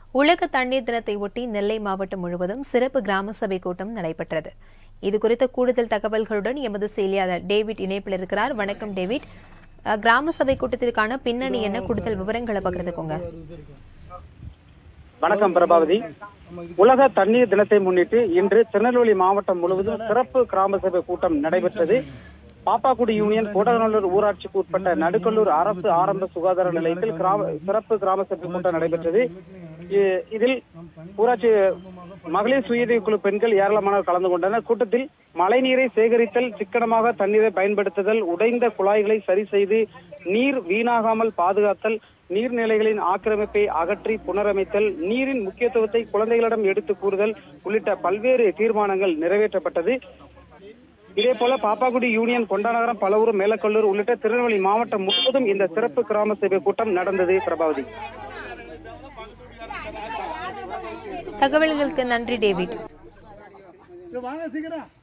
உலக தண்ணீர் தினத்தை ஒட்டி நெல்லை மாவட்டம் முழுவதும் சிறப்பு கிராம சபை கூட்டம் நடைபெற்றது இது குறித்த கூடுதல் தகவல்களுடன் எமது செய்தியாளர் டேவிட் இணைப்பில் இருக்கிறார் வணக்கம் டேவிட் அஹ், கிராம சபை கூட்டத்திற்கான பின்னணி என்ன கூடுதல் விவரங்களை பகிர்ந்துக்கோங்க வணக்கம் பிரபாவதி உலக தண்ணீர் தினத்தை முன்னிட்டு இன்று திருநெல்வேலி மாவட்டம் முழுவதும் சிறப்பு கிராம சபை கூட்டம் நடைபெற்றது பாப்பாக்குடி யூனியன் கோடகநல்லூர் ஊராட்சிக்கு உட்பட்ட நடுக்கல்லூர் அரசு ஆரம்ப சுகாதார நிலையத்தில் கிராம சிறப்பு கிராம சபை கூட்டம் நடைபெற்றது இ- இதில் ஊராட்சி மகளிர் சுயஉதவி குழு பெண்கள் ஏராளமானவர் கலந்து கொண்டனர் கூட்டத்தில் மழைநீரை சேகரித்தல் சிக்கனமாக தண்ணீரை பயன்படுத்துதல் உடைந்த குழாய்களை சரி செய்து நீர் வீணாகாமல் பாதுகாத்தல் நீர்நிலைகளின் ஆக்கிரமிப்பை அகற்றி புனரமைத்தல் நீரின் முக்கியத்துவத்தை குழந்தைகளிடம் எடுத்து கூறுதல் உள்ளிட்ட பல்வேறு தீர்மானங்கள் நிறைவேற்றப்பட்டது இதே போல பாப்பாக்குடி யூனியன் கொண்டாநகரம் பலவூர் மேலக்கல்லூர் உள்ளிட்ட திருநெல்வேலி மாவட்டம் முழுவதும் இந்த சிறப்பு கிராம சபை கூட்டம் நடந்தது பிரபாவதி தகவல்களுக்கு நன்றி டேவிட் வாங்க சீக்கிரம்